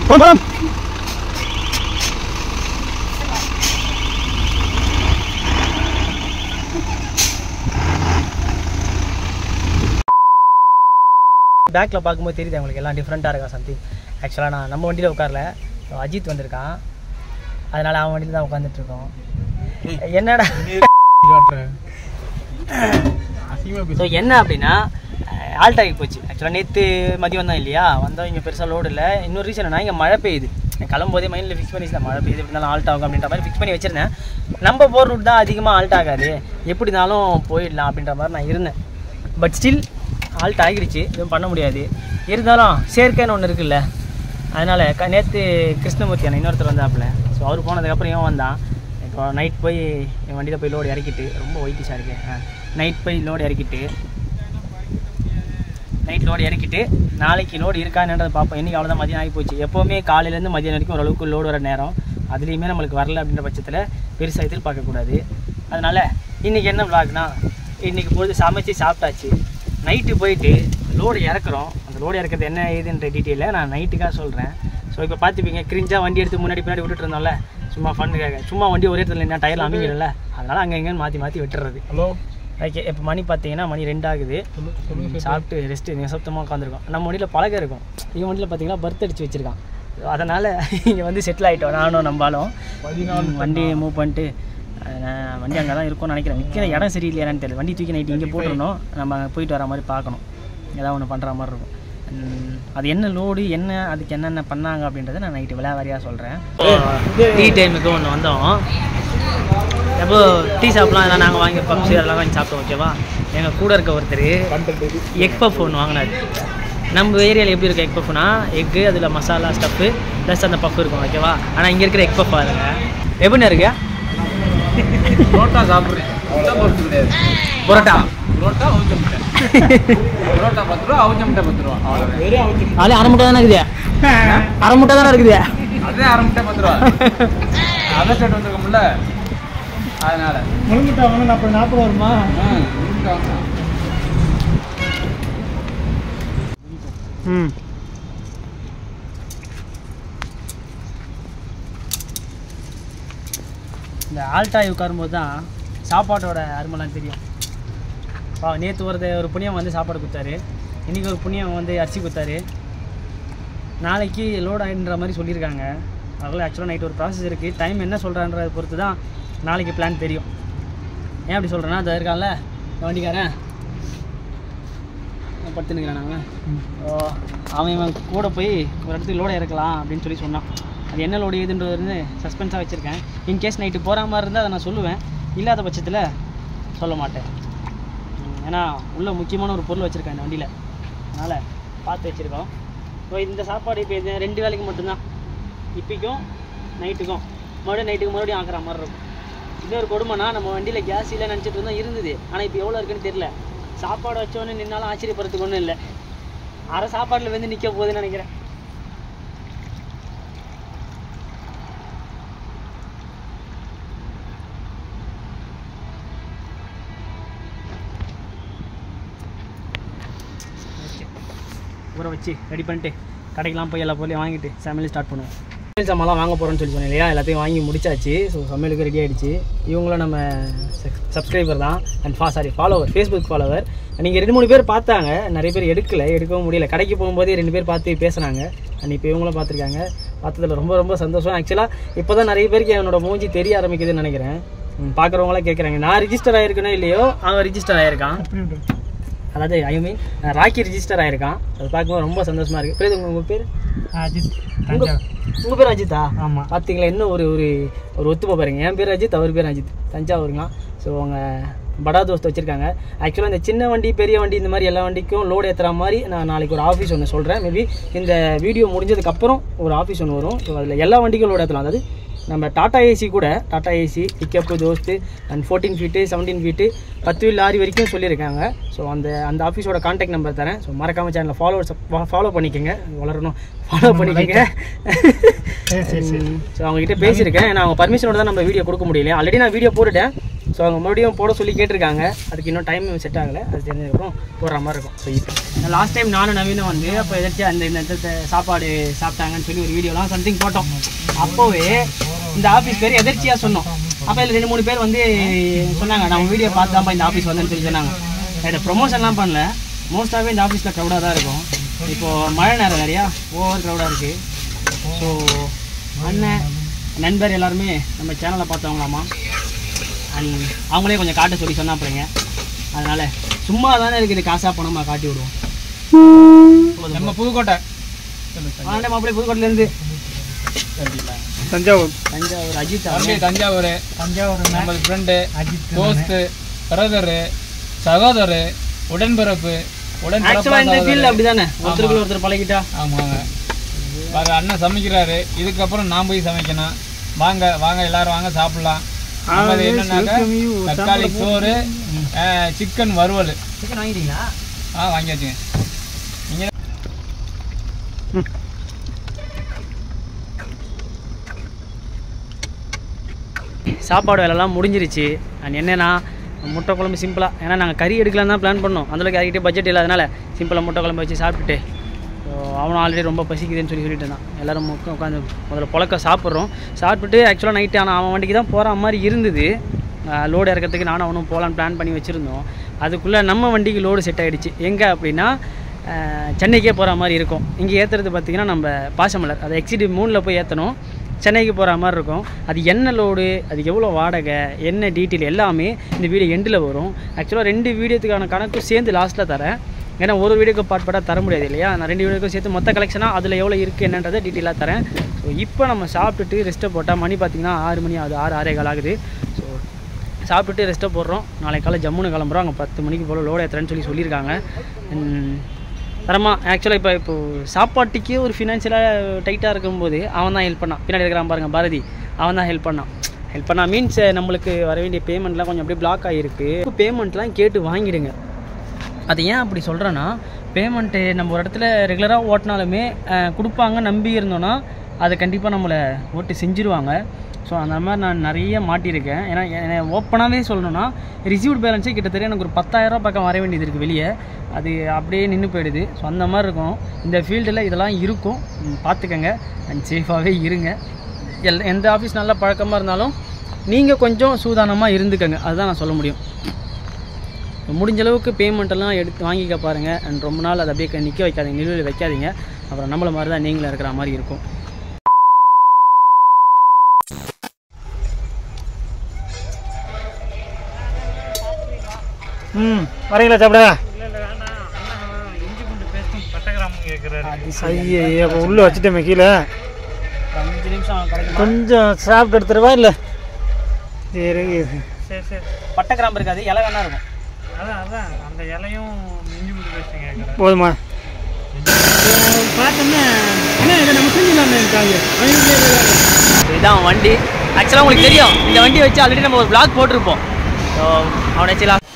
போலாம் போலாம் பேக்கில் பார்க்கும்போது தெரியுது உங்களுக்கு எல்லாம் டிஃப்ரெண்ட்டாக இருக்கா சம்திங் ஆக்சுவலாக நான் நம்ம வண்டியில் உட்காரல அஜித் வந்திருக்கான் அதனால் அவன் வண்டியில் தான் உட்காந்துட்டு இருக்கோம் என்னடா ஸோ என்ன அப்படின்னா ஆல்ட் ஆகி போச்சு ஆக்சுவலாக நேற்று மதியம் வந்தோம் இல்லையா வந்தோம் இங்கே பெருசாக லோடு இல்லை இன்னொரு ரீசன் என்ன இங்கே மழை பெய்யுது நான் கிளம்போதே மைண்டில் ஃபிக்ஸ் பண்ணி மழை பெய்யுது எப்படி இருந்தாலும் ஆல்ட் ஆகும் அப்படின்ற மாதிரி ஃபிக்ஸ் பண்ணி வச்சிருந்தேன் நம்ம போகிற ரூட் தான் அதிகமாக ஆல்ட் ஆகாது எப்படி இருந்தாலும் போயிடலாம் அப்படின்ற மாதிரி நான் இருந்தேன் பட் ஸ்டில் ஆல்ட் ஆகிடுச்சு எதுவும் பண்ண முடியாது இருந்தாலும் சேர்க்கைன்னு ஒன்று இருக்குல்ல அதனால் க நேற்று கிருஷ்ணமூர்த்தி அண்ணன் இன்னொருத்தர் வந்தாப்புல ஸோ அவர் போனதுக்கப்புறம் இவன் வந்தான் இப்போ நைட் போய் என் வண்டியில் போய் லோடு இறக்கிட்டு ரொம்ப ஒயிட்டிஷாக இருக்கு நைட் போய் லோடு இறக்கிட்டு நைட் லோடு இறக்கிட்டு நாளைக்கு லோடு இருக்கான்றதை பார்ப்போம் இன்றைக்கி அவ்வளோதான் மதியம் ஆகி போச்சு எப்போவுமே காலையிலேருந்து மதியம் வரைக்கும் ஓரளவுக்கு லோடு வர நேரம் அதுலேயுமே நம்மளுக்கு வரல அப்படின்ற பட்சத்தில் பெருசாக எதிர்பார்க்கக்கூடாது அதனால் இன்றைக்கி என்ன விளாக்னா இன்றைக்கி பொழுது சமைச்சு சாப்பிட்டாச்சு நைட்டு போயிட்டு லோடு இறக்குறோம் அந்த லோடு இறக்குறது என்ன ஏதுன்ற டீட்டெயிலை நான் நைட்டுக்காக சொல்கிறேன் ஸோ இப்போ பார்த்துப்பீங்க கிரிஞ்சாக வண்டி எடுத்து முன்னாடி பின்னாடி விட்டுட்டு இருந்தோம்ல சும்மா ஃபண்ணுக்காக சும்மா வண்டி ஒரே இடத்துல என்ன டயரில் அமைங்கல அதனால் அங்கே எங்கேன்னு மாற்றி மாற்றி விட்டுறது ஹலோ ஓகே இப்போ மணி பார்த்தீங்கன்னா மணி ரெண்டு ஆகுது ம், சாப்பிட்டு ரெஸ்ட்டு நிசப்தமாக உட்காந்துருக்கோம் நம்ம வண்டியில் பழக இருக்கும் இவன் வண்டியில் பார்த்தீங்கன்னா பர்த் அடிச்சு வச்சிருக்கான் அதனால் இங்கே வந்து செட்டில் ஆகிட்டோம் நானும் நம்பாலும் ம், வண்டி மூவ் பண்ணிட்டு அஹ், நான் வண்டி அங்கே தான் இருக்கும்னு நினைக்கிறேன் நிற்கிற இடம் சரியில்லையான்னு தெரியல வண்டி தூக்கி நைட்டு இங்கே போட்டுருந்தோம் நம்ம அங்க போயிட்டு வர மாதிரி பார்க்கணும் ஏதாவது ஒன்று பண்ணுற மாதிரி இருக்கும் ம், அது என்ன லோடு என்ன அதுக்கு என்னென்ன பண்ணாங்க அப்படின்றத நான் நைட்டு விளையாவாரியாக சொல்கிறேன் டீ டைமுக்கு ஒன்று வந்தோம் எப்போ டீ சாப்பிட்லாம் அதெல்லாம் நாங்கள் வாங்கி பப்ஸ் அதெல்லாம் வாங்கி சாப்பிட்டோம் ஓகேவா எங்கள் கூட இருக்க ஒருத்தர் எக் பஃப் ஒன்று வாங்கினாரு நம்ம ஏரியாவில் எப்படி இருக்கும் எக் பஃப்னா எக்கு அதில் மசாலா ஸ்டஃப்பு ப்ளஸ் அந்த பஃப் இருக்கும் ஓகேவா ஆனால் இங்கே இருக்கிற எக் பஃப் பாருங்க எப்படிண்ணா இருக்கு புரோட்டா சாப்பிட்றேன் பொறுத்து கிடையாது பரோட்டா புரோட்டா அவுச்ச முட்டை புரோட்டா பத்து ரூபா அவுச்ச முட்டை பத்து ரூபா அவ்வளோதான் வெறும் அவுச்ச முட்டை அது அரை முட்டை தானே இருக்குது அரை முட்டை தானே இருக்குது அதே அரை முட்டை பத்து ரூபா அதர் ஸ்டேட் வந்திருக்கோம்ல அதனால முழுங்கிட்டா வந்து நாற்பது நாற்பது வருமா ம், முட்டை வாங்க. ம் இந்த ஆல்டாய் உட்காரும்போது தான் சாப்பாட்டோட அருமைலாம் தெரியும் வா நேற்று ஒரு ஒரு புண்ணியம் வந்து சாப்பாடு கொடுத்தாரு இன்றைக்கி ஒரு புண்ணியம் வந்து அரிசி கொடுத்தாரு நாளைக்கு லோட் ஆகின்ற மாதிரி சொல்லியிருக்காங்க அதனால் ஆக்சுவலாக நைட் ஒரு ப்ராசஸ் இருக்குது டைம் என்ன சொல்கிறான்றதை பொறுத்து தான் நாளைக்கு பிளான் தெரியும் ஏன் அப்படி சொல்கிறேன்னா அது இருக்கான்ல இந்த வண்டிக்காரன் படுத்துனுக்கிறான் அவன் ஓ அவன் இவன் கூட போய் ஒரு இடத்துக்கு லோடை இறக்கலாம் அப்படின்னு சொல்லி சொன்னான் அது என்ன லோடு ஏதுன்றது வந்து சஸ்பென்ஸாக வச்சுருக்கேன் இன்கேஸ் நைட்டு போகிற மாதிரி இருந்தால் அதை நான் சொல்லுவேன் இல்லாத பட்சத்தில் சொல்ல மாட்டேன் ம், ஏன்னா உள்ள முக்கியமான ஒரு பொருள் வச்சுருக்கேன் இந்த வண்டியில் அதனால் பார்த்து வச்சுருக்கோம் ஸோ இந்த சாப்பாடு இப்போ இது ரெண்டு வேலைக்கு மட்டும்தான் இப்போக்கும் நைட்டுக்கும் மறுபடியும் நைட்டுக்கு மறுபடியும் ஆக்குற மாதிரி இருக்கும் இன்னொரு கொடுமைனா நம்ம வண்டியில் கேஸ் இல்லை நினச்சிட்டு இருந்தோம் இருந்தது ஆனால் இப்போ எவ்வளோ இருக்குன்னு தெரியல சாப்பாடு வச்சோன்னே நின்னாலும் ஆச்சரியப்படுறதுக்கு ஒன்றும் இல்லை அரை சாப்பாட்டில் வந்து நிற்க போகுதுன்னு நினைக்கிறேன் ஊற வச்சு ரெடி பண்ணிட்டு கடைக்கெலாம் போய் எல்லா பொருளையும் வாங்கிட்டு சமையல் ஸ்டார்ட் பண்ணுவோம் சமையல் சாமான்லாம் வாங்க போகிறோம்னு சொல்லி சொன்னேன் இல்லையா எல்லாத்தையும் வாங்கி முடிச்சாச்சு ஸோ சமையலுக்கு ரெடி ஆயிடுச்சு இவங்களும் நம்ம சப்ஸ்கிரைபர் தான் அண்ட் ஃபா சாரி ஃபாலோவர் ஃபேஸ்புக் ஃபாலோவர் நீங்கள் ரெண்டு மூணு பேர் பார்த்தாங்க நிறைய பேர் எடுக்கல எடுக்கவும் முடியல கடைக்கு போகும்போதே ரெண்டு பேர் பார்த்து பேசுனாங்க அண்ட் இப்போ இவங்களும் பார்த்துருக்காங்க பார்த்ததுல ரொம்ப ரொம்ப சந்தோஷம் ஆக்சுவலாக இப்போ தான் நிறைய பேருக்கு என்னோட மூஞ்சி தெரிய ஆரம்பிக்குதுன்னு நினைக்கிறேன் பார்க்குறவங்களாம் கேட்குறாங்க நான் ரிஜிஸ்டர் ஆயிருக்கேனோ இல்லையோ அவன் ரிஜிஸ்டர் ஆயிருக்கான் அதாவது ஐ மீன் ராக்கி ரிஜிஸ்டர் ஆயிருக்கான் அது பார்க்கும்போது ரொம்ப சந்தோஷமா இருக்கு பேர் உங்க பேர் அஜித் உங்க உங்க பேர் அஜித்தா ஆமா. பாத்தீங்களா இன்னும் ஒரு ஒரு ஒரு ஒத்துமை பாருங்க என் பேர் அஜித் அவர் பேர் அஜித் தஞ்சாவூருங்க ஸோ அவங்க படா தோஸ்த் வச்சிருக்காங்க ஆக்சுவலாக இந்த சின்ன வண்டி பெரிய வண்டி இந்த மாதிரி எல்லா வண்டிக்கும் லோடு ஏற்றுற மாதிரி நான் நாளைக்கு ஒரு ஆஃபீஸ் ஒன்று சொல்கிறேன் மேபி இந்த வீடியோ முடிஞ்சதுக்கப்புறம் ஒரு ஆஃபீஸ் ஒன்று வரும் ஸோ அதில் எல்லா வண்டிக்கும் லோடு ஏற்றலாம் அதாவது நம்ம டாடா ஏசி கூட Tata Ace pickup Dost and fourteen feet seventeen feet பத்து வீல் லாரி வரைக்கும் சொல்லியிருக்காங்க ஸோ அந்த அந்த ஆஃபீஸோட காண்டாக்ட் நம்பர் தரேன் ஸோ மறக்காம சேனலில் ஃபாலோவர்ஸ் ஃபாலோ பண்ணிக்கோங்க வளரணும் ஃபாலோ பண்ணிக்கோங்க ஸோ அவங்ககிட்ட பேசியிருக்கேன் ஏன்னா அவங்க பர்மிஷனோட தான் நம்ம வீடியோ கொடுக்க முடியல ஆல்ரெடி நான் வீடியோ போட்டுட்டேன் ஸோ அவங்க மறுபடியும் போட சொல்லி கேட்டிருக்காங்க அதுக்கு இன்னும் டைம் செட் ஆகலை அது தெரிஞ்சதுக்கப்புறம் போடுற மாதிரி இருக்கும் ஸோ இப்போ லாஸ்ட் டைம் நானும் நவீனும் வந்து அப்போ எதாச்சும் அந்த இந்த இந்த சாப்பாடு சாப்பிட்டாங்கன்னு சொல்லி ஒரு வீடியோலாம் சம்திங் போட்டோம் அப்போவே இந்த ஆஃபீஸ் பேர் எதர்ச்சியாக சொன்னோம் அப்போ இதில் ரெண்டு மூணு பேர் வந்து சொன்னாங்க நான் வீடியோ பார்த்து தான்ப்பா இந்த ஆஃபீஸ் வந்தேன்னு சொல்லி சொன்னாங்க இதை ப்ரொமோஷன்லாம் பண்ணல மோஸ்ட்டாகவே இந்த ஆஃபீஸில் க்ரௌடாக தான் இருக்கும் இப்போது மழை நேரம் வேறையா ஓவர் க்ரௌடாக இருக்குது ஸோ அண்ணன் நண்பர் எல்லாருமே நம்ம சேனலை பார்த்தவங்களாமா அண்ட் அவங்களே கொஞ்சம் காட்ட சொல்லி சொன்னா அப்புறங்க அதனால் சும்மா தானே இருக்குது காசாக பணமாக காட்டி விடுவோம் நம்ம புதுக்கோட்டை ஆண்டே மாப்பிள்ளை புதுக்கோட்டையிலேருந்து தஞ்சாவூர் தஞ்சாவூர் அஜித் தம்பி தஞ்சாவூர் தஞ்சாவூர் நம்ம ஃப்ரெண்டு தோஸ்து பிரதரு சகோதரர் உடன்பிறப்பு ஆக்சுவலாக இந்த உடன்பிறப்பு ஃபீல்டில் அப்படி தானே ஒருத்தருக்கு ஒருத்தர் பழகிட்டா ஆமாங்க பாரு அண்ணன் சமைக்கிறாரு இதுக்கப்புறம் நான் போய் சமைக்கணும் வாங்க வாங்க எல்லாரும் வாங்க சாப்பிடலாம் நம்மது என்னன்னாக்கா தக்காளி சோறு சிக்கன் வறுவல் சிக்கன் வாங்கிட்டீங்களா ஆ வாங்கியாச்சுங்க நீங்க சாப்பாடு வேலைலாம் முடிஞ்சிருச்சு அண்ட் என்னென்னா முட்டை குழம்பு சிம்பிளாக ஏன்னா நாங்கள் கறி எடுக்கலாம் தான் பிளான் பண்ணோம் அந்தளவுக்கு யார்கிட்டே பட்ஜெட் இல்லாதனால சிம்பிளாக முட்டை குழம்பு வச்சு சாப்பிட்டுட்டு ஸோ அவனும் ஆல்ரெடி ரொம்ப பசிக்குதுன்னு சொல்லி சொல்லிட்டு இருந்தான் எல்லோரும் முக்க உட்காந்து முதல்ல புழக்க சாப்பிட்றோம் சாப்பிட்டுட்டு ஆக்சுவலாக நைட்டு ஆனால் அவன் வண்டிக்கு தான் போகிற மாதிரி இருந்தது லோடு இறக்கிறதுக்கு நானும் அவனும் போகலான்னு பிளான் பண்ணி வச்சுருந்தோம் அதுக்குள்ளே நம்ம வண்டிக்கு லோடு செட் ஆகிடுச்சு எங்கே அப்படின்னா அஹ், சென்னைக்கே போகிற மாதிரி இருக்கும் இங்கே ஏற்றுறது பார்த்திங்கன்னா நம்ம பாசமலர் அதை எக்ஸிடி மூணில் போய் ஏற்றணும் சென்னைக்கு போகிற மாதிரி இருக்கும் அது என்ன லோடு அது எவ்வளோ வாடகை என்ன டீட்டெயில் எல்லாமே இந்த வீடியோ எண்டில் வரும் ஆக்சுவலாக ரெண்டு வீடியோத்துக்கான கணக்கும் சேர்ந்து லாஸ்ட்டில் தரேன் ஏன்னா ஒரு வீடியோக்கு பார்ட் பார்ட்டாக தர முடியாது இல்லையா நான் ரெண்டு வீடியோக்கும் சேர்த்து மொத்த கலெக்ஷனாக அதில் எவ்வளோ இருக்குது என்னன்றதை டீட்டெயிலாக தரேன் ஸோ இப்போ நம்ம சாப்பிட்டுட்டு ரெஸ்ட்டை போட்டால் மணி பார்த்திங்கன்னா ஆறு மணி ஆகுது ஆறு ஆறே கால் ஆகுது ஸோ சாப்பிட்டுட்டு ரெஸ்ட்டை போடுறோம் நாளைக்கு காலை ஜம்முன்னு கிளம்புறோம் அங்கே பத்து மணிக்கு போல் லோடு ஏற்றுறேன்னு சொல்லி சொல்லியிருக்காங்க உம், தரமா ஆக்சுவலாக இப்போ இப்போ சாப்பாட்டுக்கே ஒரு ஃபினான்ஷியலாக டைட்டாக இருக்கும்போது அவன் தான் ஹெல்ப் பண்ணான் பின்னாடி இருக்கிறான் பாருங்க பாரதி அவன் தான் ஹெல்ப் பண்ணான் ஹெல்ப் பண்ணா மீன்ஸ் நம்மளுக்கு வர வேண்டிய பேமெண்ட்லாம் கொஞ்சம் அப்படியே பிளாக் ஆகிருக்கு பேமெண்ட்லாம் கேட்டு வாங்கிடுங்க அது ஏன் அப்படி சொல்கிறேன்னா பேமெண்ட்டு நம்ம ஒரு இடத்துல ரெகுலராக ஓட்டினாலுமே அஹ், கொடுப்பாங்க நம்பி இருந்தோன்னா அதை கண்டிப்பாக நம்மளை ஓட்டு செஞ்சுருவாங்க ஸோ அந்த மாதிரி நான் நிறைய மாட்டியிருக்கேன் ஏன்னா ஓப்பனாகவே சொல்லணும்னா ரிசீவ்ட் பேலன்ஸே கிட்டத்தட்ட எனக்கு ஒரு பத்தாயிரரூபா பக்கம் வர வேண்டியது இருக்குது வெளியே அது அப்படியே நின்று போயிடுது ஸோ அந்த மாதிரி இருக்கும் இந்த ஃபீல்டில் இதெல்லாம் இருக்கும் ம், பார்த்துக்கங்க அண்ட் சேஃபாகவே இருங்க எல் எந்த ஆஃபீஸ் நல்லா பழக்கமாக இருந்தாலும் நீங்கள் கொஞ்சம் சூதானமாக இருந்துக்கங்க அதுதான் நான் சொல்ல முடியும் முடிஞ்ச அளவுக்கு பேமெண்ட் எல்லாம் எடுத்து வாங்கிக்க பாருங்கள் அண்ட் ரொம்ப நாள் அதை அப்படியே நிற்க வைக்காதீங்க நிலுவையில் வைக்காதீங்க அப்புறம் நம்மள மாதிரி தான் நீங்களும் இருக்கிற மாதிரி இருக்கும் ம் வரீங்களா சாப்பிட ஐயே அப்போ உள்ளே வச்சுட்டேமே கீழே அஞ்சு நிமிஷம் கிடைக்குமா கொஞ்சம் சாப்பிட்டு எடுத்துருவா இல்லை சரி சரி சரி பட்டை கிராம்பு இருக்காது இலை வேணா இருக்கும் அதான் அதான் அந்த இலையும் மிஞ்சி முடிச்சு வச்சுங்க போதுமா பார்த்தோன்னே என்ன இதை நம்ம செஞ்சுலாமே இதான் வண்டி ஆக்சுவலாக உங்களுக்கு தெரியும் இந்த வண்டி வச்சு ஆல்ரெடி நம்ம ஒரு பிளாக் போட்டிருப்போம் ஸோ அவனை வச்சுலாம்